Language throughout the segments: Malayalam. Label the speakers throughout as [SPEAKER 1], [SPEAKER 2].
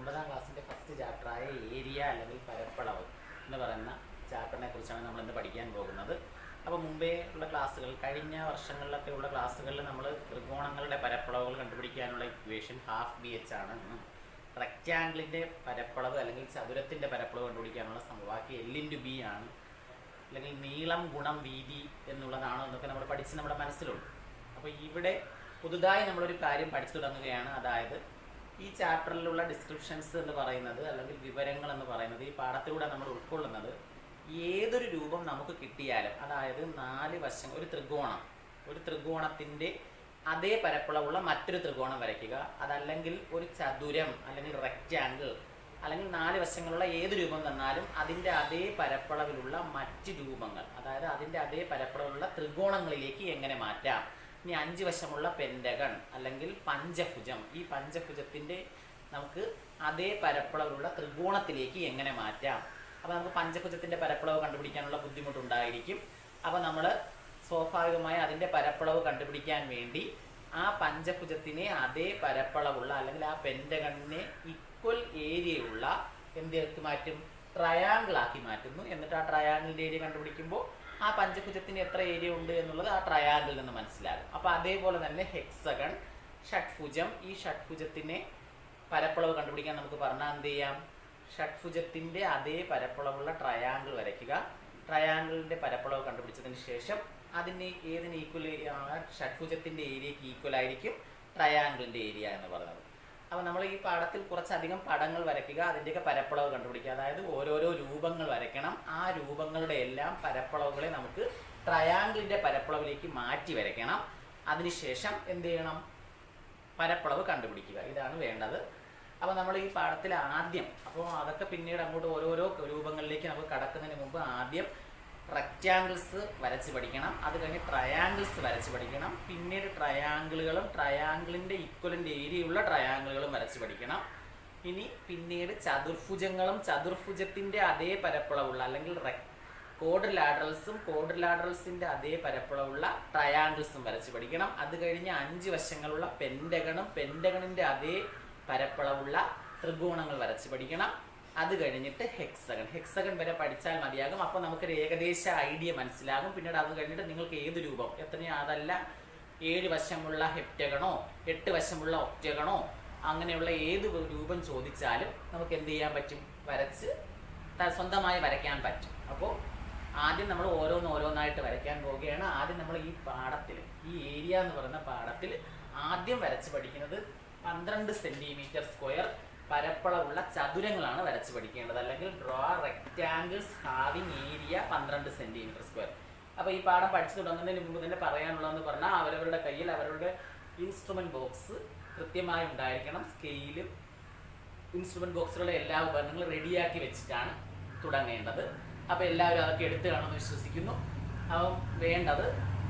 [SPEAKER 1] ഒമ്പതാം ക്ലാസ്സിൻ്റെ ഫസ്റ്റ് ചാപ്റ്ററായ ഏരിയ അല്ലെങ്കിൽ പരപ്പളവ് എന്ന് പറയുന്ന ചാപ്റ്ററിനെ കുറിച്ചാണ് നമ്മൾ ഇന്ന് പഠിക്കാൻ പോകുന്നത് അപ്പോൾ മുമ്പേ ഉള്ള ക്ലാസ്സുകൾ കഴിഞ്ഞ വർഷങ്ങളിലൊക്കെ ഉള്ള ക്ലാസ്സുകളിൽ നമ്മൾ ത്രികോണങ്ങളുടെ പരപ്പളവുകൾ കണ്ടുപിടിക്കാനുള്ള ഇക്വേഷൻ ഹാഫ് ബി എച്ച് ആണ് എന്നും റെക്റ്റാങ്കിളിൻ്റെ പരപ്പളവ് അല്ലെങ്കിൽ ചതുരത്തിൻ്റെ പരപ്പളവ് കണ്ടുപിടിക്കാനുള്ള സമവാക്യം എൽ ഇൻറ്റു ബി ആണ് അല്ലെങ്കിൽ നീളം ഗുണം വീതി എന്നുള്ളതാണോ എന്നൊക്കെ നമ്മൾ പഠിച്ച് നമ്മുടെ മനസ്സിലുണ്ട് അപ്പോൾ ഇവിടെ പുതുതായി നമ്മളൊരു കാര്യം പഠിച്ചു തുടങ്ങുകയാണ് അതായത് ഈ ചാപ്റ്ററിലുള്ള ഡിസ്ക്രിപ്ഷൻസ് എന്ന് പറയുന്നത് അല്ലെങ്കിൽ വിവരങ്ങൾ എന്ന് പറയുന്നത് ഈ പാഠത്തിലൂടെ നമ്മൾ ഉൾക്കൊള്ളുന്നത് ഏതൊരു രൂപം നമുക്ക് കിട്ടിയാലും അതായത് നാല് വശം ഒരു ത്രികോണം ഒരു ത്രികോണത്തിൻ്റെ അതേ പരപ്പളവുള്ള മറ്റൊരു ത്രികോണം വരയ്ക്കുക അതല്ലെങ്കിൽ ഒരു ചതുരം അല്ലെങ്കിൽ റെക്റ്റാങ്കിൾ അല്ലെങ്കിൽ നാല് വശങ്ങളുള്ള ഏത് രൂപം തന്നാലും അതിൻ്റെ അതേ പരപ്പളവിലുള്ള മറ്റ് രൂപങ്ങൾ അതായത് അതിൻ്റെ അതേ പരപ്പളവിലുള്ള ത്രികോണങ്ങളിലേക്ക് എങ്ങനെ മാറ്റാം ഇനി അഞ്ച് വശമുള്ള പെൻഡഗൺ അല്ലെങ്കിൽ പഞ്ചഭുജം ഈ പഞ്ചഭുജത്തിൻ്റെ നമുക്ക് അതേ പരപ്പളവിലുള്ള ത്രികോണത്തിലേക്ക് എങ്ങനെ മാറ്റാം അപ്പോൾ നമുക്ക് പഞ്ചഭുജത്തിൻ്റെ പരപ്പളവ് കണ്ടുപിടിക്കാനുള്ള ബുദ്ധിമുട്ടുണ്ടായിരിക്കും അപ്പോൾ നമ്മൾ സ്വാഭാവികമായി അതിൻ്റെ പരപ്പളവ് കണ്ടുപിടിക്കാൻ വേണ്ടി ആ പഞ്ചഭുജത്തിനെ അതേ പരപ്പളവുള്ള അല്ലെങ്കിൽ ആ പെൻഡഗണിനെ ഈക്വൽ ഏരിയയുള്ള എന്തിലേക്ക് മാറ്റും ട്രയാങ്കിൾ ആക്കി മാറ്റുന്നു എന്നിട്ട് ആ ട്രയാങ്കിളിൻ്റെ ഏരിയ കണ്ടുപിടിക്കുമ്പോൾ ആ പഞ്ചഭുജത്തിന് എത്ര ഏരിയ ഉണ്ട് എന്നുള്ളത് ആ ട്രയാങ്കിളിൽ നിന്ന് മനസ്സിലാകും അപ്പോൾ അതേപോലെ തന്നെ ഹെക്സഗൺ ഷഡ്ഭുജം ഈ ഷഡ്ഭുജത്തിനെ പരപ്പളവ് കണ്ടുപിടിക്കാൻ നമുക്ക് പറഞ്ഞാൽ എന്ത് ചെയ്യാം ഷഡ്ഭുജത്തിൻ്റെ അതേ പരപ്പളവുള്ള ട്രയാങ്കിൾ വരയ്ക്കുക ട്രയാങ്കിളിൻ്റെ പരപ്പളവ് കണ്ടുപിടിച്ചതിന് ശേഷം അതിന് ഏതിന് ഈക്വൽ ഷഡ്ഭുജത്തിൻ്റെ ഏരിയക്ക് ഈക്വൽ ആയിരിക്കും ട്രയാങ്കിളിൻ്റെ ഏരിയ എന്ന് പറയുന്നത് അപ്പോൾ നമ്മൾ ഈ പാഠത്തിൽ കുറച്ചധികം പടങ്ങൾ വരയ്ക്കുക അതിൻ്റെയൊക്കെ പരപ്പളവ് കണ്ടുപിടിക്കുക അതായത് ഓരോരോ രൂപങ്ങൾ വരയ്ക്കണം ആ രൂപങ്ങളുടെ എല്ലാം പരപ്പളവുകളെ നമുക്ക് ട്രയാങ്കിളിൻ്റെ പരപ്പളവിലേക്ക് മാറ്റി വരയ്ക്കണം അതിനുശേഷം എന്ത് ചെയ്യണം പരപ്പളവ് കണ്ടുപിടിക്കുക ഇതാണ് വേണ്ടത് അപ്പോൾ നമ്മൾ ഈ പാഠത്തിൽ ആദ്യം അപ്പോൾ അതൊക്കെ പിന്നീട് അങ്ങോട്ട് ഓരോരോ രൂപങ്ങളിലേക്ക് നമുക്ക് കടക്കുന്നതിന് മുമ്പ് ആദ്യം റെക്റ്റാങ്കിൾസ് വരച്ച് പഠിക്കണം അത് കഴിഞ്ഞ് ട്രയാങ്കിൾസ് വരച്ച് പഠിക്കണം പിന്നീട് ട്രയാങ്കിളുകളും ട്രയാങ്കിളിൻ്റെ ഈക്വലൻ്റ് ഏരിയയുള്ള ട്രയാങ്കിളുകളും വരച്ച് പഠിക്കണം ഇനി പിന്നീട് ചതുർഭുജങ്ങളും ചതുർഭുജത്തിൻ്റെ അതേ പരപ്പളവുള്ള അല്ലെങ്കിൽ കോഡ്രിലാഡറൽസും കോഡ്രിലാഡറൽസിൻ്റെ അതേ പരപ്പളവുള്ള ട്രയാങ്കിൾസും വരച്ച് പഠിക്കണം അത് കഴിഞ്ഞ് അഞ്ച് വശങ്ങളുള്ള പെൻഡഗണും പെൻഡഗണിൻ്റെ അതേ പരപ്പളവുള്ള ത്രികോണങ്ങൾ വരച്ച് പഠിക്കണം അത് കഴിഞ്ഞിട്ട് ഹെക്സഗൺ ഹെക്സഗൺ വരെ പഠിച്ചാൽ മതിയാകും അപ്പോൾ നമുക്കൊരു ഏകദേശ ഐഡിയ മനസ്സിലാകും പിന്നീട് അത് കഴിഞ്ഞിട്ട് നിങ്ങൾക്ക് ഏത് രൂപം എത്രയോ അതല്ല ഏഴ് വശമുള്ള ഹെപ്റ്റഗണോ എട്ട് വശമുള്ള ഒക്റ്റഗണോ അങ്ങനെയുള്ള ഏത് രൂപം ചോദിച്ചാലും നമുക്ക് എന്ത് ചെയ്യാൻ പറ്റും വരച്ച് സ്വന്തമായി വരയ്ക്കാൻ പറ്റും അപ്പോൾ ആദ്യം നമ്മൾ ഓരോന്ന് ഓരോന്നായിട്ട് വരയ്ക്കാൻ പോവുകയാണ് ആദ്യം നമ്മൾ ഈ പാഠത്തിൽ ഈ ഏരിയ എന്ന് പറയുന്ന പാഠത്തിൽ ആദ്യം വരച്ച് പഠിക്കുന്നത് പന്ത്രണ്ട് സെന്റിമീറ്റർ സ്ക്വയർ പരപ്പളവുള്ള ചതുരങ്ങളാണ് വരച്ച് പഠിക്കേണ്ടത് അല്ലെങ്കിൽ ഡ്രോ റെക്റ്റാങ്കിൾസ് ഹാവിങ് ഏരിയ പന്ത്രണ്ട് സെന്റിമീറ്റർ സ്ക്വയർ അപ്പോൾ ഈ പാഠം പഠിച്ചു തുടങ്ങുന്നതിന് മുമ്പ് തന്നെ പറയാനുള്ളതെന്ന് പറഞ്ഞാൽ അവരവരുടെ കയ്യിൽ അവരുടെ ഇൻസ്ട്രുമെന്റ് ബോക്സ് കൃത്യമായി ഉണ്ടായിരിക്കണം സ്കെയിലും ഇൻസ്ട്രുമെന്റ് ബോക്സിലുള്ള എല്ലാ ഉപകരണങ്ങളും റെഡിയാക്കി വെച്ചിട്ടാണ് തുടങ്ങേണ്ടത് അപ്പോൾ എല്ലാവരും അതൊക്കെ എടുത്തു കാണുമെന്ന് വിശ്വസിക്കുന്നു അപ്പം വേണ്ടത്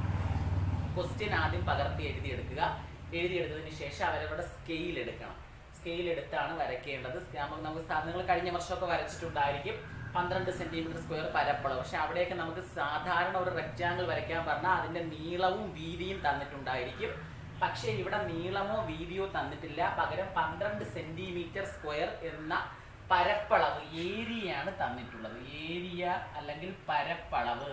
[SPEAKER 1] ക്വസ്റ്റ്യൻ ആദ്യം പകർത്തി എഴുതിയെടുക്കുക എഴുതിയെടുത്തതിന് ശേഷം അവരവരുടെ സ്കെയിൽ എടുക്കണം സ്കെയിൽ എടുത്താണ് വരയ്ക്കേണ്ടത് നമുക്ക് നമുക്ക് നിങ്ങൾ കഴിഞ്ഞ വർഷമൊക്കെ വരച്ചിട്ടുണ്ടായിരിക്കും പന്ത്രണ്ട് സെന്റിമീറ്റർ സ്ക്വയർ പരപ്പളവ് പക്ഷെ അവിടെയൊക്കെ നമുക്ക് സാധാരണ ഒരു റെക്റ്റാങ്കിൾ വരയ്ക്കാൻ പറഞ്ഞാൽ അതിന്റെ നീളവും വീതിയും തന്നിട്ടുണ്ടായിരിക്കും പക്ഷേ ഇവിടെ നീളമോ വീതിയോ തന്നിട്ടില്ല പകരം പന്ത്രണ്ട് സെന്റിമീറ്റർ സ്ക്വയർ എന്ന പരപ്പളവ് ഏരിയയാണ് തന്നിട്ടുള്ളത് ഏരിയ അല്ലെങ്കിൽ പരപ്പളവ്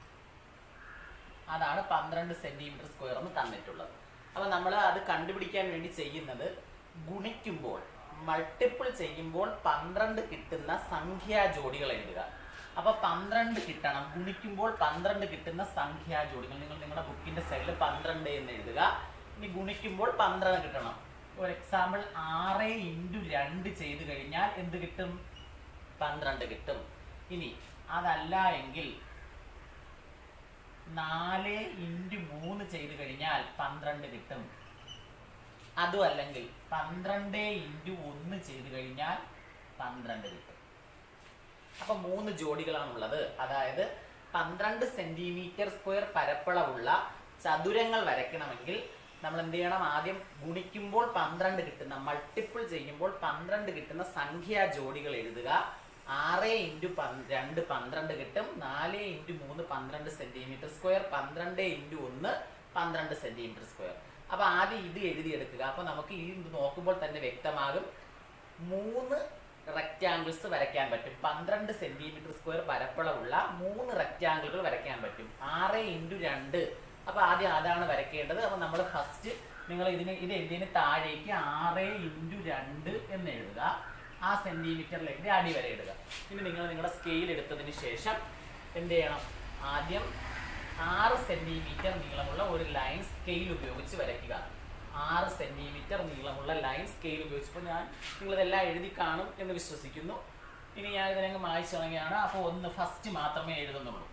[SPEAKER 1] അതാണ് പന്ത്രണ്ട് സെന്റിമീറ്റർ സ്ക്വയർ എന്ന് തന്നിട്ടുള്ളത് അപ്പോൾ നമ്മൾ അത് കണ്ടുപിടിക്കാൻ വേണ്ടി ചെയ്യുന്നത് ഗുണിക്കുമ്പോൾ മൾട്ടിപ്പിൾ ചെയ്യുമ്പോൾ പന്ത്രണ്ട് കിട്ടുന്ന സംഖ്യാ ജോഡികൾ എഴുതുക അപ്പൊ പന്ത്രണ്ട് കിട്ടണം ഗുണിക്കുമ്പോൾ പന്ത്രണ്ട് കിട്ടുന്ന സംഖ്യാ ജോഡികൾ നിങ്ങൾ നിങ്ങളുടെ ബുക്കിന്റെ സൈഡിൽ പന്ത്രണ്ട് എന്ന് എഴുതുക ഇനി ഗുണിക്കുമ്പോൾ പന്ത്രണ്ട് കിട്ടണം ഒരു എക്സാമ്പിൾ ആറ് ഇൻറ്റു രണ്ട് ചെയ്ത് കഴിഞ്ഞാൽ എന്ത് കിട്ടും പന്ത്രണ്ട് കിട്ടും ഇനി അതല്ല എങ്കിൽ നാല് ഇൻറ്റു മൂന്ന് ചെയ്ത് കഴിഞ്ഞാൽ പന്ത്രണ്ട് കിട്ടും അതും അല്ലെങ്കിൽ പന്ത്രണ്ട് ഇൻറ്റു ഒന്ന് ചെയ്ത് കഴിഞ്ഞാൽ പന്ത്രണ്ട് കിട്ടും അപ്പൊ മൂന്ന് ജോഡികളാണുള്ളത് അതായത് പന്ത്രണ്ട് സെന്റിമീറ്റർ സ്ക്വയർ പരപ്പളവുള്ള ചതുരങ്ങൾ വരയ്ക്കണമെങ്കിൽ നമ്മൾ എന്ത് ചെയ്യണം ആദ്യം ഗുണിക്കുമ്പോൾ പന്ത്രണ്ട് കിട്ടുന്ന മൾട്ടിപ്പിൾ ചെയ്യുമ്പോൾ പന്ത്രണ്ട് കിട്ടുന്ന സംഖ്യാ ജോഡികൾ എഴുതുക ആറ് ഇൻറ്റു രണ്ട് പന്ത്രണ്ട് കിട്ടും നാല് ഇൻറ്റു മൂന്ന് പന്ത്രണ്ട് സെന്റിമീറ്റർ സ്ക്വയർ പന്ത്രണ്ട് ഇൻറ്റു ഒന്ന് പന്ത്രണ്ട് സെന്റിമീറ്റർ സ്ക്വയർ അപ്പൊ ആദ്യം ഇത് എഴുതിയെടുക്കുക അപ്പൊ നമുക്ക് ഈ ഇത് നോക്കുമ്പോൾ തന്നെ വ്യക്തമാകും മൂന്ന് റെക്റ്റാങ്കിൾസ് വരയ്ക്കാൻ പറ്റും പന്ത്രണ്ട് സെന്റിമീറ്റർ സ്ക്വയർ പരപ്പളവുള്ള മൂന്ന് റെക്റ്റാങ്കിളുകൾ വരയ്ക്കാൻ പറ്റും ആറ് ഇൻറ്റു രണ്ട് അപ്പോൾ ആദ്യം അതാണ് വരയ്ക്കേണ്ടത് അപ്പോൾ നമ്മൾ ഫസ്റ്റ് നിങ്ങൾ ഇതിന് ഇത് ഇതിന് താഴേക്ക് ആറ് ഇൻറ്റു രണ്ട് എന്ന് എഴുതുക ആ സെന്റിമീറ്ററിലേക്ക് അടി വരെ ഇടുക ഇനി നിങ്ങൾ നിങ്ങളുടെ സ്കെയിൽ എടുത്തതിന് ശേഷം എന്ത് ചെയ്യണം ആദ്യം ആറ് സെന്റിമീറ്റർ നീളമുള്ള ഒരു ലൈൻ സ്കെയിൽ ഉപയോഗിച്ച് വരയ്ക്കുക ആറ് സെന്റിമീറ്റർ നീളമുള്ള ലൈൻ സ്കെയിൽ ഉപയോഗിച്ചപ്പോൾ ഞാൻ നിങ്ങളിതെല്ലാം എഴുതി കാണും എന്ന് വിശ്വസിക്കുന്നു ഇനി ഞാൻ ഇതിനങ്ങ് മായ്ച്ചു തുടങ്ങിയാണ് അപ്പോൾ ഒന്ന് ഫസ്റ്റ് മാത്രമേ എഴുതുന്നുള്ളൂ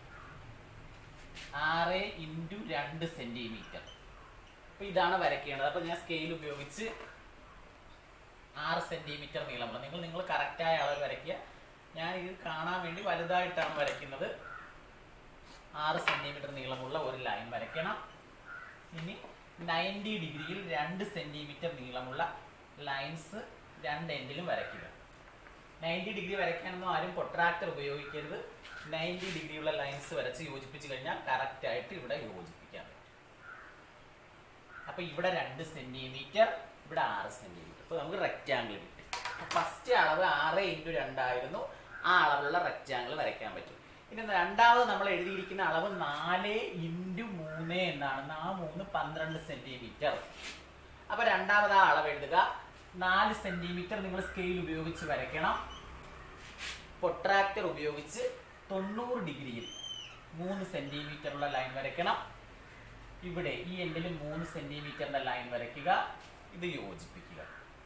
[SPEAKER 1] ആറ് ഇൻറ്റു രണ്ട് സെന്റിമീറ്റർ അപ്പോൾ ഇതാണ് വരയ്ക്കേണ്ടത് അപ്പോൾ ഞാൻ സ്കെയിൽ ഉപയോഗിച്ച് ആറ് സെന്റിമീറ്റർ നീളമുള്ള നിങ്ങൾ നിങ്ങൾ കറക്റ്റായ അളവ് വരയ്ക്കുക ഞാൻ ഇത് കാണാൻ വേണ്ടി വലുതായിട്ടാണ് വരയ്ക്കുന്നത് ആറ് സെന്റിമീറ്റർ നീളമുള്ള ഒരു ലൈൻ വരയ്ക്കണം ഇനി നയൻറ്റി ഡിഗ്രിയിൽ രണ്ട് സെന്റിമീറ്റർ നീളമുള്ള ലൈൻസ് രണ്ട് എൻഡിലും വരയ്ക്കുക നയൻറ്റി ഡിഗ്രി വരയ്ക്കാനൊന്നും ആരും പൊട്രാക്ടർ ഉപയോഗിക്കരുത് നയൻറ്റി ഡിഗ്രിയുള്ള ലൈൻസ് വരച്ച് യോജിപ്പിച്ച് കഴിഞ്ഞാൽ കറക്റ്റ് ആയിട്ട് ഇവിടെ യോജിപ്പിക്കാൻ പറ്റും അപ്പൊ ഇവിടെ രണ്ട് സെന്റിമീറ്റർ ഇവിടെ ആറ് സെന്റിമീറ്റർ അപ്പൊ നമുക്ക് റെക്റ്റാങ്കിൾ കിട്ടി ഫസ്റ്റ് അളവ് ആറ് ഇൻറ്റു രണ്ടായിരുന്നു ആ അളവുള്ള റെക്റ്റാങ്കിൾ വരയ്ക്കാൻ പറ്റും ഇനി രണ്ടാമത് നമ്മൾ എഴുതിയിരിക്കുന്ന അളവ് നാല് ഇൻറ്റു മൂന്ന് എന്നാണ് ആ മൂന്ന് പന്ത്രണ്ട് സെന്റിമീറ്റർ അപ്പൊ രണ്ടാമത് ആ അളവ് എഴുതുക നാല് സെന്റിമീറ്റർ നിങ്ങൾ സ്കെയിൽ ഉപയോഗിച്ച് വരയ്ക്കണം പൊട്രാക്ടർ ഉപയോഗിച്ച് തൊണ്ണൂറ് ഡിഗ്രിയിൽ മൂന്ന് സെന്റിമീറ്റർ ഉള്ള ലൈൻ വരയ്ക്കണം ഇവിടെ ഈ എൻഡിൽ മൂന്ന് സെന്റിമീറ്ററിന്റെ ലൈൻ വരയ്ക്കുക ഇത് യോജിപ്പിക്കുക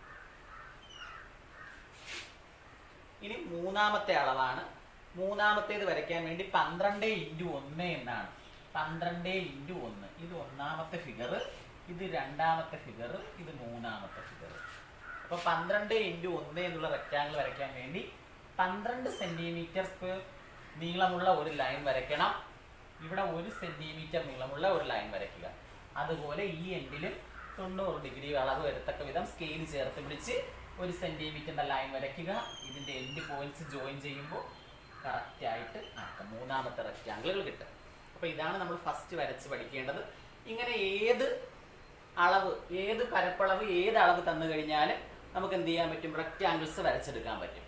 [SPEAKER 1] ഇനി മൂന്നാമത്തെ അളവാണ് മൂന്നാമത്തേത് വരയ്ക്കാൻ വേണ്ടി പന്ത്രണ്ട് ഇൻറ്റു ഒന്ന് എന്നാണ് പന്ത്രണ്ട് ഇൻറ്റു ഒന്ന് ഇത് ഒന്നാമത്തെ ഫിഗർ ഇത് രണ്ടാമത്തെ ഫിഗർ ഇത് മൂന്നാമത്തെ ഫിഗർ അപ്പൊ പന്ത്രണ്ട് ഇൻറ്റു ഒന്ന് എന്നുള്ള റെക്റ്റാങ്കിൾ വരയ്ക്കാൻ വേണ്ടി പന്ത്രണ്ട് സെന്റിമീറ്റർ സ്ക്വയർ നീളമുള്ള ഒരു ലൈൻ വരയ്ക്കണം ഇവിടെ ഒരു സെന്റിമീറ്റർ നീളമുള്ള ഒരു ലൈൻ വരയ്ക്കുക അതുപോലെ ഈ എൻഡിലും തൊണ്ണൂറ് ഡിഗ്രി അളവ് വരത്തക്ക വിധം സ്കെയിൽ ചേർത്ത് പിടിച്ച് ഒരു സെന്റിമീറ്ററിന്റെ ലൈൻ വരയ്ക്കുക ഇതിന്റെ എൻഡ് പോയിന്റ്സ് ജോയിൻ ചെയ്യുമ്പോൾ കറക്റ്റ് ആയിട്ട് ആക്കാം മൂന്നാമത്തെ റെക്റ്റാങ്കിളുകൾ കിട്ടും അപ്പോൾ ഇതാണ് നമ്മൾ ഫസ്റ്റ് വരച്ച് പഠിക്കേണ്ടത് ഇങ്ങനെ ഏത് അളവ് ഏത് പരപ്പളവ് ഏത് അളവ് തന്നു കഴിഞ്ഞാലും നമുക്ക് എന്ത് ചെയ്യാൻ പറ്റും റെക്റ്റാങ്കിൾസ് വരച്ചെടുക്കാൻ പറ്റും